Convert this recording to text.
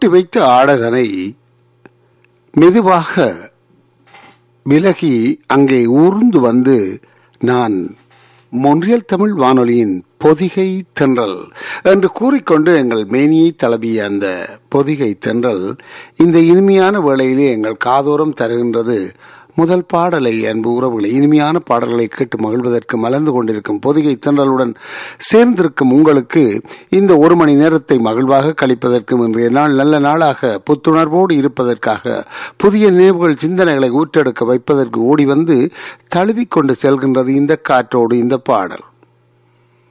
போட்டு வைத்த ஆடதனை மெதுவாக விலகி அங்கே ஊர்ந்து வந்து நான் மொன்றியல் தமிழ் வானொலியின் பொதிகை தென்றல் என்று கூறிக்கொண்டு எங்கள் மேனியை தளவிய அந்த பொதிகை தென்றல் இந்த இனிமையான வேளையிலே எங்கள் காதோரம் தருகின்றது முதல் பாடலை அன்பு உறவுகளை இனிமையான பாடல்களை கேட்டு மகிழ்வதற்கு மலர்ந்து கொண்டிருக்கும் பொதிகை தென்றலுடன் சேர்ந்திருக்கும் உங்களுக்கு இந்த ஒரு மணி நேரத்தை மகிழ்வாக கழிப்பதற்கும் இன்றைய நாள் நல்ல நாளாக புத்துணர்வோடு இருப்பதற்காக புதிய நினைவுகள் சிந்தனைகளை ஊற்றெடுக்க வைப்பதற்கு ஓடி வந்து தழுவிக்கொண்டு செல்கின்றது இந்த காற்றோடு இந்த பாடல்